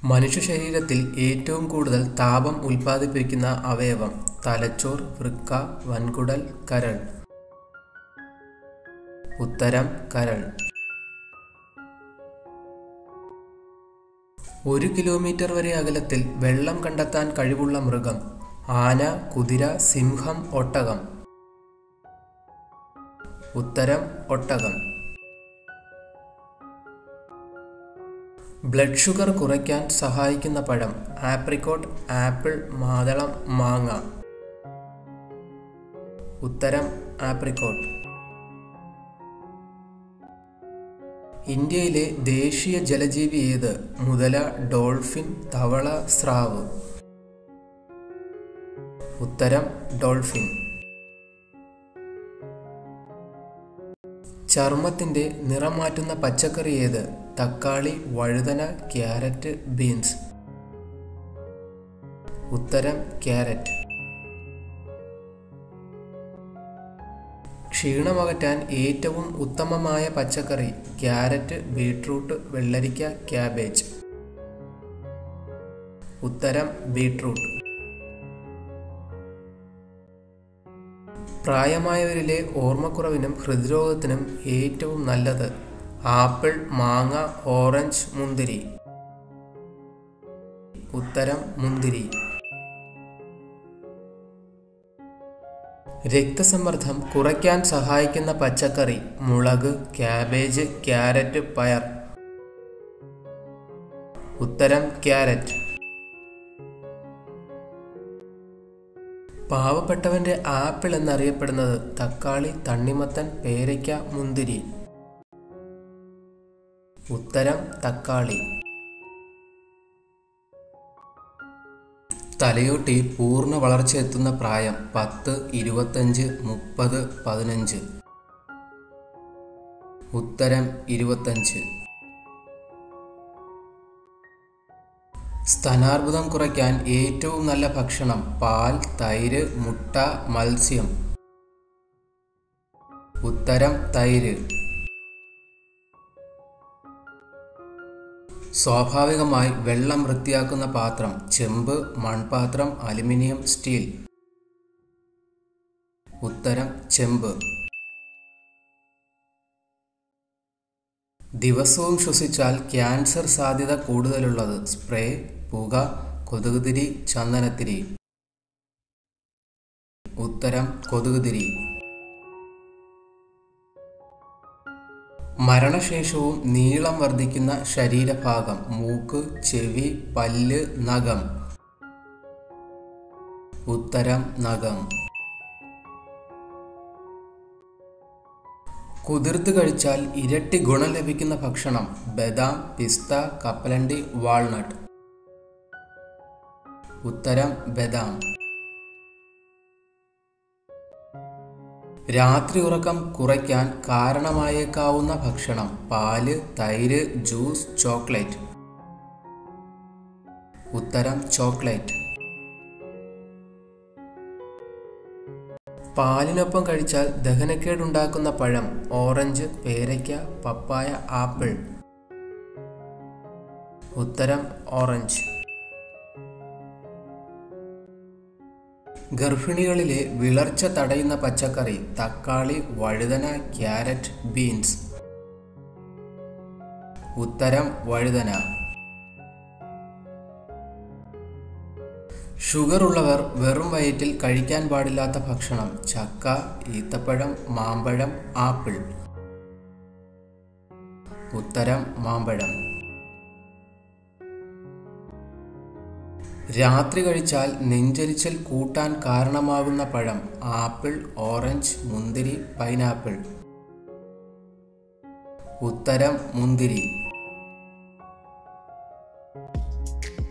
മനുഷ്യ ശരീരത്തിൽ ഏറ്റവും കൂടുതൽ താപം ഉൽപ്പാദിപ്പിക്കുന്ന അവയവം തലച്ചോർ വൃക്ക വൻകുടൽ കരൾ ഉത്തരം കരൾ ഒരു കിലോമീറ്റർ വരെ അകലത്തിൽ വെള്ളം കണ്ടെത്താൻ കഴിവുള്ള മൃഗം ആന കുതിര സിംഹം ഒട്ടകം ഉത്തരം ഒട്ടകം ബ്ലഡ് ഷുഗർ കുറയ്ക്കാൻ സഹായിക്കുന്ന പഴം ആപ്രിക്കോട്ട് ആപ്പിൾ മാതളം മാങ്ങ ഉത്തരം ആപ്രിക്കോട്ട് ഇന്ത്യയിലെ ദേശീയ ജലജീവി ഏത് മുതല ഡോൾഫിൻ തവള സ്രാവ് ഉത്തരം ഡോൾഫിൻ ചർമ്മത്തിന്റെ നിറം മാറ്റുന്ന പച്ചക്കറി ഏത് തക്കാളി വഴുതന ക്യാരറ്റ് ബീൻസ് ഉത്തരം ക്യാരറ്റ് ക്ഷീണമകറ്റാൻ ഏറ്റവും ഉത്തമമായ പച്ചക്കറി ക്യാരറ്റ് ബീട്രൂട്ട് വെള്ളരിക്ക ക്യാബേജ് ഉത്തരം ബീട്രൂട്ട് പ്രായമായവരിലെ ഓർമ്മക്കുറവിനും ഹൃദ്രോഗത്തിനും ഏറ്റവും നല്ലത് ആപ്പിൾ മാങ്ങ ഓറഞ്ച് മുന്തിരി ഉത്തരം മുന്തിരി രക്തസമ്മർദ്ദം കുറയ്ക്കാൻ സഹായിക്കുന്ന പച്ചക്കറി മുളക് ക്യാബേജ് ക്യാരറ്റ് പയർ ഉത്തരം ക്യാരറ്റ് പാവപ്പെട്ടവന്റെ ആപ്പിൾ എന്നറിയപ്പെടുന്നത് തക്കാളി തണ്ണിമത്തൻ പേരയ്ക്ക മുന്തിരി ഉത്തരം തക്കാളി തലയോട്ടി പൂർണ്ണ വളർച്ച എത്തുന്ന പ്രായം പത്ത് ഇരുപത്തഞ്ച് മുപ്പത് പതിനഞ്ച് ഉത്തരം ഇരുപത്തഞ്ച് സ്തനാർബുദം കുറയ്ക്കാൻ ഏറ്റവും നല്ല ഭക്ഷണം പാൽ തൈര് മുട്ട മത്സ്യം ഉത്തരം തൈര് സ്വാഭാവികമായി വെള്ളം വൃത്തിയാക്കുന്ന പാത്രം ചെമ്പ് മൺപാത്രം അലുമിനിയം സ്റ്റീൽ ഉത്തരം ചെമ്പ് ദിവസവും ശ്വസിച്ചാൽ ക്യാൻസർ സാധ്യത കൂടുതലുള്ളത് സ്പ്രേ പുക കൊതുകുതിരി ചന്ദനത്തിരി ഉത്തരം കൊതുകുതിരി മരണശേഷവും നീളം വർദ്ധിക്കുന്ന ശരീരഭാഗം മൂക്ക് ചെവി പല്ല് നഖം ഉത്തരം നഖം കുതിർത്ത് കഴിച്ചാൽ ഇരട്ടി ഗുണം ലഭിക്കുന്ന ഭക്ഷണം ബദാം പിസ്ത കപ്പലണ്ടി വാൾനട്ട് ഉത്തരം ബദാം രാത്രി ഉറക്കം കുറയ്ക്കാൻ കാരണമായേക്കാവുന്ന ഭക്ഷണം പാല് തൈര് ജ്യൂസ് ചോക്ലേറ്റ് ഉത്തരം ചോക്ലേറ്റ് പാലിനൊപ്പം കഴിച്ചാൽ ദഹനക്കേടുണ്ടാക്കുന്ന പഴം ഓറഞ്ച് പേരയ്ക്ക പപ്പായ ആപ്പിൾ ഉത്തരം ഓറഞ്ച് ഗർഭിണികളിലെ വിളർച്ച തടയുന്ന പച്ചക്കറി തക്കാളി വഴുതന ക്യാരറ്റ് ബീൻസ് ഉത്തരം വഴുതന ഷുഗർ ഉള്ളവർ വെറും വയറ്റിൽ കഴിക്കാൻ പാടില്ലാത്ത ഭക്ഷണം ചക്ക ഈത്തപ്പഴം മാമ്പഴം ആപ്പിൾ ഉത്തരം മാമ്പഴം രാത്രി കഴിച്ചാൽ നെഞ്ചരിച്ചൽ കൂട്ടാൻ കാരണമാകുന്ന പഴം ആപ്പിൾ ഓറഞ്ച് മുന്തിരി പൈനാപ്പിൾ ഉത്തരം മുന്തിരി